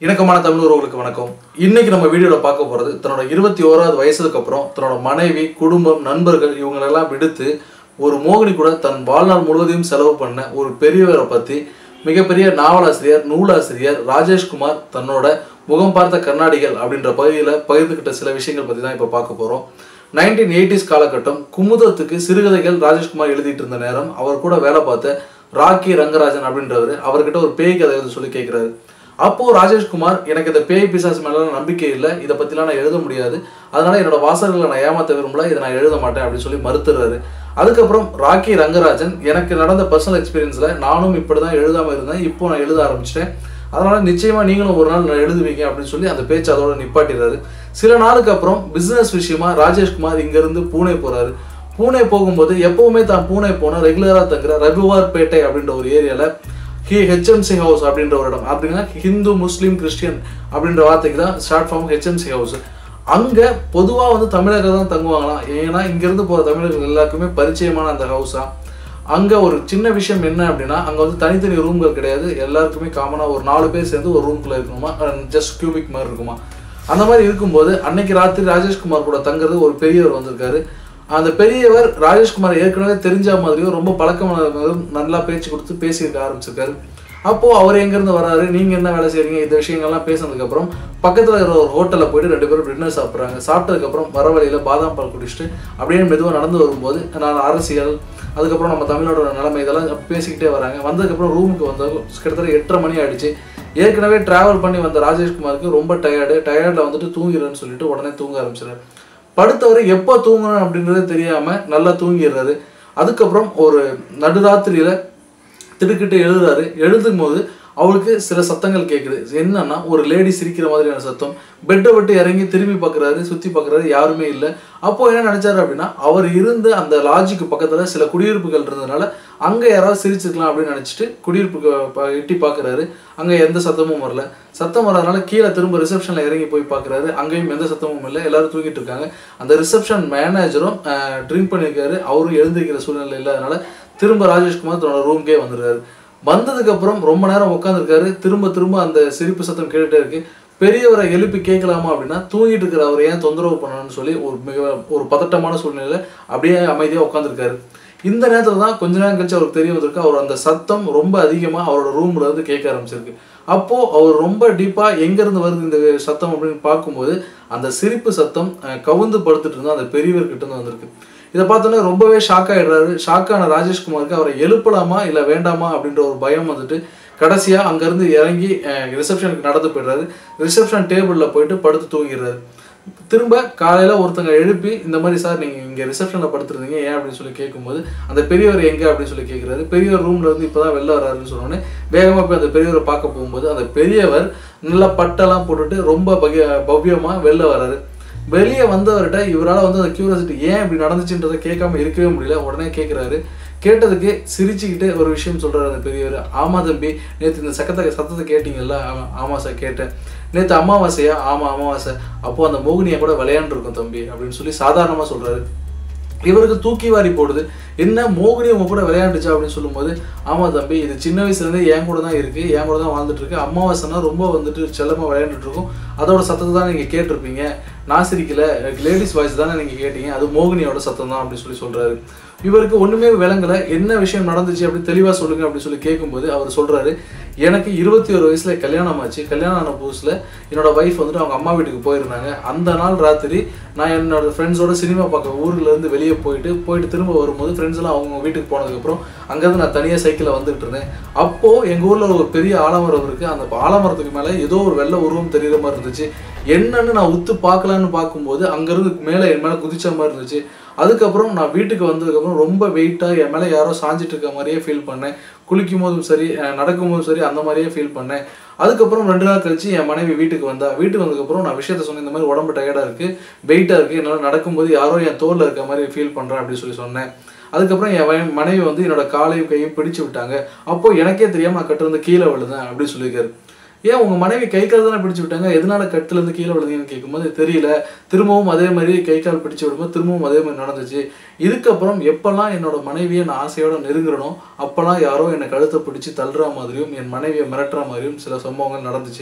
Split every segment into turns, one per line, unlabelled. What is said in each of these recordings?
இணக்கமான தமிழ் உறவுகளுக்கு வணக்கம் இன்னைக்கு நம்ம வீடியோல பார்க்க போறது தன்னோட இருபத்தி ஓராவது வயசுக்கு அப்புறம் தன்னோட மனைவி குடும்பம் நண்பர்கள் இவங்களெல்லாம் விடுத்து ஒரு மோகினி கூட தன் வாழ்நாள் முழுவதையும் செலவு பண்ண ஒரு பெரியவரை பத்தி மிகப்பெரிய நாவலாசிரியர் நூலாசிரியர் ராஜேஷ்குமார் தன்னோட முகம் பார்த்த கண்ணாடிகள் அப்படின்ற பகுதியில் பகிர்ந்துக்கிட்ட சில விஷயங்கள் பற்றி தான் இப்போ பார்க்க போகிறோம் நைன்டீன் எயிட்டிஸ் காலகட்டம் குமுதத்துக்கு சிறுகதைகள் ராஜேஷ்குமார் எழுதிட்டு இருந்த நேரம் அவர் கூட வேலை பார்த்த ராக்கி ரங்கராஜன் அப்படின்றவர் அவர்கிட்ட ஒரு பேய் கதை எழுத சொல்லி கேட்குறாரு அப்போ ராஜேஷ்குமார் எனக்கு இந்த பேய் பிசாசு மேல நம்பிக்கை இல்லை இதை பத்திலாம் நான் எழுத முடியாது அதனால என்னோட வாசகர்களை நான் ஏமாத்த விரும்பல இதை நான் எழுத மாட்டேன் அப்படின்னு சொல்லி மறுத்துறாரு அதுக்கப்புறம் ராக்கி ரங்கராஜன் எனக்கு நடந்த பர்சனல் எக்ஸ்பீரியன்ஸ்ல நானும் இப்படிதான் எழுதாம இருந்தேன் இப்போ நான் எழுத ஆரம்பிச்சிட்டேன் அதனால நிச்சயமா நீங்களும் ஒரு நாள் நான் எழுதுவீங்க அப்படின்னு சொல்லி அந்த பேச்சு அதோட நிப்பாட்டிடுறாரு சில நாளுக்கு அப்புறம் பிசினஸ் விஷயமா ராஜேஷ்குமார் இங்க இருந்து பூனே போறாரு பூனே போகும்போது எப்பவுமே தான் பூனே போன ரெகுலரா தங்குற ரகுவார் பேட்டை அப்படின்ற ஒரு ஏரியால ஹி ஹெச்எம்சி ஹவுஸ் அப்படின்ற ஒரு இடம் அப்படின்னா ஹிந்து முஸ்லீம் கிறிஸ்டியன் அப்படின்ற வார்த்தைக்கு தான் ஷார்ட் ஃபார்ம் ஹெச்எம்சி ஹவுஸ் அங்கே பொதுவாக வந்து தமிழர்கள் தான் தங்குவாங்களாம் ஏன்னா இங்கேருந்து போகிற தமிழர்கள் எல்லாருக்குமே பரிச்சயமான அந்த ஹவுஸா அங்கே ஒரு சின்ன விஷயம் என்ன அப்படின்னா அங்கே வந்து தனித்தனி ரூம்கள் கிடையாது எல்லாருக்குமே காமனாக ஒரு நாலு பேர் சேர்ந்து ஒரு ரூம்குள்ளே இருக்கணுமா ஜஸ்ட் கியூபிக் மாதிரி இருக்குமா அந்த மாதிரி இருக்கும்போது அன்னைக்கு ராத்திரி ராஜேஷ்குமார் கூட தங்குறது ஒரு பெரியவர் வந்திருக்காரு அந்த பெரியவர் ராஜேஷ்குமார் ஏற்கனவே தெரிஞ்ச மாதிரியும் ரொம்ப பழக்கமான மாதிரியும் நல்லா பேச்சு கொடுத்து பேசியிருக்க ஆரம்பிச்சிருக்காரு அப்போ அவர் எங்கேருந்து வராரு நீங்க என்ன வேலை செய்றீங்க இந்த விஷயங்கள்லாம் பேசினதுக்கு அப்புறம் பக்கத்துல இருக்கிற ஒரு ஹோட்டல்ல போயிட்டு ரெண்டு பேரும் டின்னர் சாப்பிட்றாங்க சாப்பிட்டதுக்கு அப்புறம் வர வழியில பாதாம் பால் குடிச்சிட்டு அப்படியே மெதுவாக நடந்து வரும்போது நான் அரசியல் அதுக்கப்புறம் நம்ம தமிழோட நிலைமை இதெல்லாம் பேசிக்கிட்டே வராங்க வந்ததுக்கப்புறம் ரூமுக்கு வந்தாங்க கிட்டத்தட்ட எட்டரை மணி ஆயிடுச்சு ஏற்கனவே டிராவல் பண்ணி வந்த ராஜேஷ்குமாருக்கு ரொம்ப டயர்டு டயர்டில் வந்துட்டு தூங்கிடுறேன்னு சொல்லிட்டு உடனே தூங்க ஆரம்பிச்சிடுறாரு படுத்தவர் எப்போ தூங்கணும் அப்படின்றதே தெரியாம நல்லா தூங்கிடுறாரு அதுக்கப்புறம் ஒரு நடுராத்திரியில திடுக்கிட்டு எழுதுறாரு எழுதும் போது அவளுக்கு சில சத்தங்கள் கேட்குது என்னன்னா ஒரு லேடி சிரிக்கிற மாதிரியான சத்தம் பெட்டை விட்டு இறங்கி திரும்பி பார்க்குறாரு சுற்றி பார்க்குறாரு யாருமே இல்லை அப்போ என்ன நினைச்சாரு அப்படின்னா அவர் இருந்த அந்த லாட்ஜுக்கு பக்கத்தில் சில குடியிருப்புகள் இருந்ததுனால அங்கே யாராவது சிரிச்சிருக்கலாம் அப்படின்னு நினச்சிட்டு குடியிருப்புக்கு ப- எட்டி பார்க்குறாரு அங்கே எந்த சத்தமும் வரல சத்தம் வராதனால கீழே திரும்ப ரிசப்ஷனில் இறங்கி போய் பார்க்குறாரு அங்கேயும் எந்த சத்தமும் இல்லை எல்லாரும் தூங்கிட்டு இருக்காங்க அந்த ரிசப்ஷன் மேனேஜரும் ட்ரிங்க் பண்ணியிருக்காரு அவரும் எழுந்திருக்கிற சூழ்நிலை இல்லாதனால திரும்ப ராஜேஷ்குமார் தன்னோட ரூம்க்கே வந்துடுறாரு வந்ததுக்கு அப்புறம் ரொம்ப நேரம் உட்காந்துருக்காரு திரும்ப திரும்ப அந்த சிரிப்பு சத்தம் கேட்டுட்டே இருக்கு பெரியவரை எழுப்பி கேட்கலாமா அப்படின்னா தூங்கிட்டு இருக்கிற அவரை ஏன் தொந்தரவு பண்ணணும்னு சொல்லி ஒரு மிக ஒரு பதட்டமான சூழ்நிலையில அப்படியே அமைதியாக உட்காந்துருக்காரு இந்த நேரத்தில் தான் கொஞ்ச நேரம் கழிச்சு அவருக்கு தெரிய வந்திருக்கு அவர் அந்த சத்தம் ரொம்ப அதிகமாக அவரோட ரூம்ல இருந்து கேட்க ஆரம்பிச்சிருக்கு அப்போ அவர் ரொம்ப டீப்பா எங்க இருந்து வருது இந்த சத்தம் அப்படின்னு பார்க்கும்போது அந்த சிரிப்பு சத்தம் அஹ், கவுந்து படுத்துட்டு இருந்தா அந்த பெரியவர்கிட்ட இருந்து வந்திருக்கு இதை பார்த்தோன்னே ரொம்பவே ஷாக் ஆயிடுறாரு ஷாக்கான ராஜேஷ்குமாருக்கு அவரை எழுப்பலாமா இல்லை வேண்டாமா அப்படின்ற ஒரு பயம் வந்துட்டு கடைசியா அங்கேருந்து இறங்கி ரிசப்ஷனுக்கு நடந்து போயிடுறாரு ரிசப்ஷன் டேபிளில் போயிட்டு படுத்து தூங்கிடுறாரு திரும்ப காலையில் ஒருத்தங்க எழுப்பி இந்த மாதிரி சார் நீங்கள் இங்கே ரிசப்ஷனில் படுத்துருந்தீங்க ஏன் அப்படின்னு சொல்லி கேட்கும்போது அந்த பெரியவர் எங்கே அப்படின்னு சொல்லி கேட்குறாரு பெரியவர் ரூம்ல இருந்து இப்போ தான் வெளில வராருன்னு சொன்னோடனே வேகமாக போய் அந்த பெரியவரை பார்க்க போகும்போது அந்த பெரியவர் நல்லா பட்டெல்லாம் போட்டுட்டு ரொம்ப பகிய பவ்யமாக வெளில வராரு வெளியே வந்தவர்கிட்ட இவரால் வந்து அந்த கியூரியாசிட்டி ஏன் இப்படி நடந்துச்சுன்றதை கேட்காம இருக்கவே முடியல உடனே கேட்குறாரு கேட்டதுக்கு சிரிச்சுக்கிட்டு ஒரு விஷயம் சொல்றாரு அந்த பெரியவர் ஆமா தம்பி நேற்று இந்த சக்கத்தை சத்தத்தை கேட்டீங்கல்ல ஆமா ஆமா சார் கேட்டேன் நேற்று அமாவாசையா ஆமா அமாவாசை அப்போ அந்த மோகினியை கூட விளையாண்டுருக்கும் தம்பி அப்படின்னு சொல்லி சாதாரணமா சொல்றாரு இவருக்கு தூக்கி வாரி போடுது என்ன மோகினி உங்க கூட விளையாண்டுச்சா அப்படின்னு சொல்லும்போது ஆமா தம்பி இது சின்ன வயசுல இருந்தே என் கூட தான் இருக்கு என் கூட தான் வாழ்ந்துட்டு இருக்கு அமாவாசைனா ரொம்ப வந்துட்டு செல்லமா விளையாண்டுட்டு இருக்கும் அதோட சத்தத்தை தான் நீங்க கேட்டிருப்பீங்க நான் சிரிக்கல லேடிஸ் வாய்ஸ் தானே நீங்க கேட்டீங்க அது மோகினியோட சத்தம் தான் அப்படின்னு சொல்லி சொல்றாரு இவருக்கு ஒண்ணுமே விளங்கல என்ன விஷயம் நடந்துச்சு அப்படி தெளிவா சொல்லுங்க அப்படின்னு சொல்லி கேட்கும்போது அவர் சொல்றாரு எனக்கு இருபத்தி ஒரு வயசுல கல்யாணம் ஆச்சு கல்யாணம் ஆன புதுசுல என்னோட ஒய்ஃப் வந்துட்டு அவங்க அம்மா வீட்டுக்கு போயிருந்தாங்க அந்த நாள் ராத்திரி நான் என்னோட ஃப்ரெண்ட்ஸோட சினிமா பார்க்க ஊர்ல இருந்து வெளியே போயிட்டு போயிட்டு திரும்ப வரும்போது ஃப்ரெண்ட்ஸ் எல்லாம் அவங்க வீட்டுக்கு போனதுக்கப்புறம் அங்கேருந்து நான் தனியாக சைக்கிளில் வந்துட்டு இருந்தேன் அப்போ எங்க ஊர்ல ஒரு பெரிய ஆலமரம் இருக்கு அந்த ஆலமரத்துக்கு மேலே ஏதோ ஒரு வெள்ளை உருவம் தெரியுற மாதிரி இருந்துச்சு என்னன்னு நான் உத்து பார்க்கலான்னு பார்க்கும்போது அங்கேருந்து மேலே என் மேலே குதிச்ச மாதிரி இருந்துச்சு அதுக்கப்புறம் நான் வீட்டுக்கு வந்ததுக்கப்புறம் ரொம்ப வெயிட்டாக என் மேலே யாரோ சாஞ்சிட்டு இருக்க மாதிரியே ஃபீல் பண்ணேன் குளிக்கும் போதும் சரி அஹ் நடக்கும் போதும் சரி அந்த மாதிரியே ஃபீல் பண்ணேன் அதுக்கப்புறம் ரெண்டு நாள் கழிச்சு என் மனைவி வீட்டுக்கு வந்தா வீட்டுக்கு வந்ததுக்கப்புறம் நான் விஷயத்த சொன்னேன் இந்த மாதிரி உடம்பு டயர்டாக இருக்கு வெயிட்டாக இருக்கு என்னால் நடக்கும்போது யாரோ என் தோல்ல இருக்க மாதிரி ஃபீல் பண்ணுறேன் அப்படின்னு சொல்லி சொன்னேன் அதுக்கப்புறம் என் வய- மனைவி வந்து என்னோட காலையும் கையும் பிடிச்சு விட்டாங்க அப்போ எனக்கே தெரியாம நான் கட்டிலிருந்து கீழே விழுந்தேன் அப்படின்னு சொல்லியிருக்காரு ஏன் உங்க மனைவி கை கால் தானே பிடிச்சு விட்டாங்க எதனால கட்டுல இருந்து கீழே விழுந்தீங்கன்னு கேட்கும்போது தெரியல திரும்பவும் அதே மாதிரி கை கால் பிடிச்சு விடும்போது திரும்பவும் அதே மாதிரி நடந்துச்சு இதுக்கப்புறம் எப்பெல்லாம் என்னோட மனைவியை நான் ஆசையோட நெருங்குறனோ அப்பெல்லாம் யாரோ என்னை கழுத்தை பிடிச்சு தள்ளுற மாதிரியும் என் மனைவியை மிரட்டுற மாதிரியும் சில சம்பவங்கள் நடந்துச்சு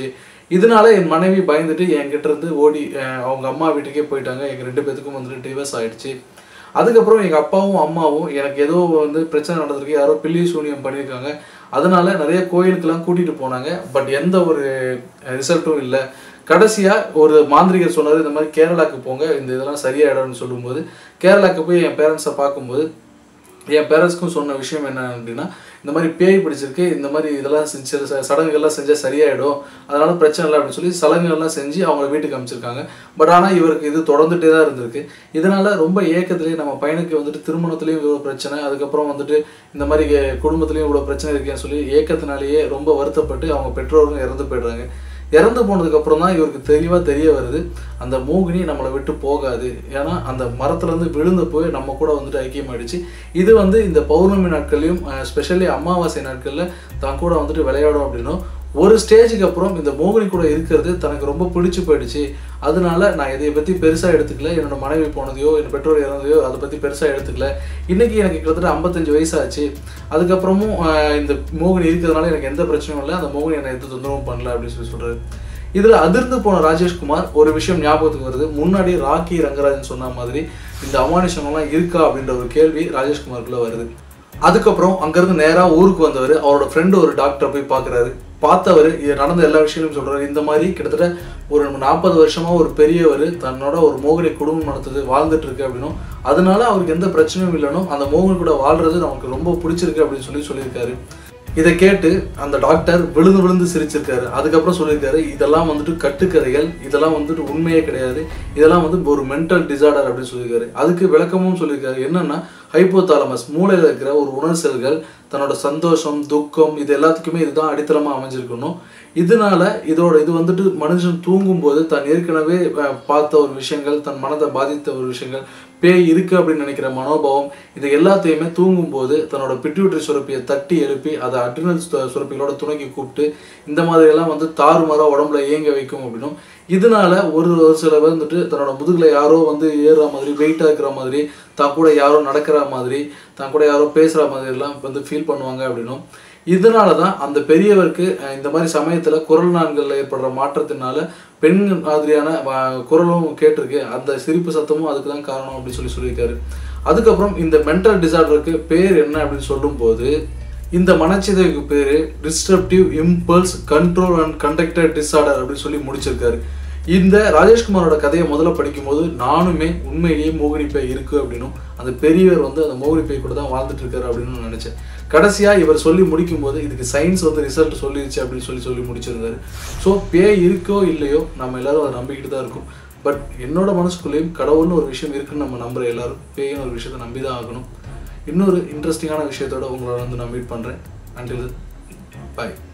இதனால என் மனைவி பயந்துட்டு என்கிட்ட இருந்து ஓடி அஹ், அவங்க அம்மா வீட்டுக்கே போயிட்டாங்க எங்கள் ரெண்டு பேத்துக்கும் வந்துட்டு டிவர்ஸ் ஆயிடுச்சு அதுக்கப்புறம் எங்கள் அப்பாவும் அம்மாவும் எனக்கு ஏதோ வந்து பிரச்சனை நடந்திருக்கு யாரோ பில்லி சூனியம் பண்ணியிருக்காங்க அதனால நிறைய கோயிலுக்கெல்லாம் கூட்டிகிட்டு போனாங்க பட் எந்த ஒரு ரிசல்ட்டும் இல்லை கடைசியாக ஒரு மாந்திரிகர் சொன்னார் இந்த மாதிரி கேரளாக்கு போங்க இந்த இதெல்லாம் சரியாயிடும்னு சொல்லும்போது கேரளாக்கு போய் என் பேரண்ட்ஸை பார்க்கும்போது என் பேரண்ட்ஸ்க்கும் சொன்ன விஷயம் என்ன அப்படின்னா இந்த மாதிரி பேய் பிடிச்சிருக்கு இந்த மாதிரி இதெல்லாம் செஞ்சு ச- சடங்குகள்லாம் செஞ்சால் சரியாயிடும் அதனால பிரச்சனை இல்லை அப்படின்னு சொல்லி சடங்குகள்லாம் செஞ்சு அவங்கள வீட்டுக்கு அனுப்பிச்சிருக்காங்க பட் ஆனால் இவருக்கு இது தொடர்ந்துட்டே தான் இருந்திருக்கு இதனால ரொம்ப ஏக்கத்திலேயே நம்ம பையனுக்கு வந்துட்டு திருமணத்துலேயும் இவ்வளோ பிரச்சனை அதுக்கப்புறம் வந்துட்டு இந்த மாதிரி கே- குடும்பத்துலேயும் இவ்வளோ பிரச்சனை இருக்கேன்னு சொல்லி ஏக்கத்தினாலேயே ரொம்ப வருத்தப்பட்டு அவங்க பெற்றோரும் இறந்து போயிடுறாங்க இறந்து போனதுக்கு அப்புறம் தான் இவருக்கு தெளிவாக தெரிய வருது அந்த மோகினி நம்மளை விட்டு போகாது ஏன்னா அந்த மரத்துலேருந்து விழுந்து போய் நம்ம கூட வந்துட்டு ஐக்கியமாயிடுச்சு இது வந்து இந்த பௌர்ணமி நாட்கள்லையும் ஸ்பெஷலி அமாவாசை நாட்களில் தான் கூட வந்துட்டு விளையாடும் அப்படின்னும் ஒரு ஸ்டேஜுக்கு அப்புறம் இந்த மோகினி கூட இருக்கிறது தனக்கு ரொம்ப பிடிச்சு போயிடுச்சு அதனால நான் இதை பற்றி பெருசாக எடுத்துக்கல என்னோட மனைவி போனதையோ என் பெற்றோர் இறந்ததையோ அதை பற்றி பெருசாக எடுத்துக்கல இன்னைக்கு எனக்கு கிட்டத்தட்ட ஐம்பத்தஞ்சு வயசாச்சு அதுக்கப்புறமும் ஆஹ், இந்த மோகினி இருக்கிறதுனால எனக்கு எந்த பிரச்சனையும் இல்லை அந்த மோகினி என்னை எந்த தொந்தரவும் பண்ணல அப்படின்னு சொல்லி சொல்றாரு இதுல அதிர்ந்து போன ராஜேஷ்குமார் ஒரு விஷயம் ஞாபகத்துக்கு வருது முன்னாடி ராக்கி ரங்கராஜன் சொன்ன மாதிரி இந்த அமானுஷங்கள்லாம் இருக்கா அப்படின்ற ஒரு கேள்வி ராஜேஷ்குமாருக்குள்ள வருது அதுக்கப்புறம் அங்கேருந்து நேராக ஊருக்கு வந்தவர் அவரோட ஃப்ரெண்டு ஒரு டாக்டரை போய் பார்க்குறாரு பார்த்தவர் இது நடந்த எல்லா விஷயங்களும் சொல்றாரு இந்த மாதிரி கிட்டத்தட்ட ஒரு நாற்பது வருஷமா ஒரு பெரியவர் தன்னோட ஒரு மோகினி குடும்பம் நடத்துது வாழ்ந்துட்டு இருக்கு அப்படின்னும் அதனால அவருக்கு எந்த பிரச்சனையும் இல்லைனும் அந்த மோகினி கூட வாழ்றது நமக்கு ரொம்ப பிடிச்சிருக்கு அப்படின்னு சொல்லி சொல்லியிருக்காரு இதை கேட்டு அந்த டாக்டர் விழுந்து விழுந்து சிரிச்சிருக்காரு அதுக்கப்புறம் சொல்லியிருக்காரு இதெல்லாம் வந்துட்டு கட்டுக்கதைகள் இதெல்லாம் வந்துட்டு உண்மையே கிடையாது இதெல்லாம் வந்து ஒரு மென்டல் டிசார்டர் அப்படின்னு சொல்லியிருக்காரு அதுக்கு விளக்கமும் சொல்லியிருக்காரு என்னன்னா ஹைப்போதாலமஸ் மூளையில் இருக்கிற ஒரு உணர்செல்கள் தன்னோட சந்தோஷம் துக்கம் இது எல்லாத்துக்குமே இதுதான் அடித்தளமாக அமைஞ்சிருக்கணும் இதனால இதோட இது வந்துட்டு மனுஷன் தூங்கும்போது தான் ஏற்கனவே அஹ், பார்த்த ஒரு விஷயங்கள் தன் மனதை பாதித்த ஒரு விஷயங்கள் பேய் இருக்கு அப்படின்னு நினைக்கிற மனோபாவம் இது எல்லாத்தையுமே தூங்கும்போது தன்னோட பிட்யூட்டரி சுரப்பியை தட்டி எழுப்பி அதை அட்ரினல் சுரப்பிகளோட துணைக்கு கூப்பிட்டு இந்த மாதிரி எல்லாம் வந்து தாறுமாறா உடம்புல இயங்க வைக்கும் அப்படின்னும் இதனால ஒரு ஒரு சில பேர் வந்துட்டு தன்னோட முதுகுல யாரோ வந்து ஏறுற மாதிரி வெயிட்டாக இருக்கிற மாதிரி தான் கூட யாரோ நடக்கிற மாதிரி தான் கூட யாரோ பேசுகிற மாதிரி எல்லாம் வந்து ஃபீல் பண்ணுவாங்க அப்படின்னும் இதனால தான் அந்த பெரியவருக்கு அஹ், இந்த மாதிரி சமயத்தில் குரல் நான்களில் ஏற்படுற மாற்றத்தினால பெண் மாதிரியான வ- குரலும் கேட்டிருக்கு அந்த சிரிப்பு சத்தமும் அதுக்கு தான் காரணம் அப்படின்னு சொல்லி சொல்லியிருக்காரு அதுக்கப்புறம் இந்த மென்டல் டிசார்டருக்கு பேர் என்ன அப்படின்னு சொல்லும்போது இந்த மனச்சிதைவுக்கு பேர் disruptive impulse control and conductor disorder அப்படின்னு சொல்லி முடிச்சிருக்காரு இந்த ராஜேஷ்குமாரோட கதையை முதல்ல படிக்கும்போது நானுமே உண்மையிலேயே மோகினி பேய் இருக்கு அப்படின்னும் அந்த பெரியவர் வந்து அந்த மோகினி பேய் கூட தான் வாழ்ந்துட்டு இருக்காரு அப்படின்னு நான் நினைச்சேன் கடைசியா இவர் சொல்லி முடிக்கும்போது இதுக்கு சயின்ஸ் வந்து ரிசல்ட் சொல்லிருச்சு அப்படின்னு சொல்லி சொல்லி முடிச்சிருந்தாரு ஸோ பேய் இருக்கோ இல்லையோ நம்ம எல்லாரும் அதை நம்பிக்கிட்டு தான் இருக்கோம் பட் என்னோட மனசுக்குள்ளேயும் கடவுள்னு ஒரு விஷயம் இருக்குன்னு நம்ம நம்புற எல்லாரும் பேய்னு ஒரு விஷயத்தை நம்பி தான் ஆகணும் இன்னொரு இன்ட்ரெஸ்டிங்கான விஷயத்தோட உங்களை வந்து நான் மீட் பண்ணுறேன் அண்டில் பாய்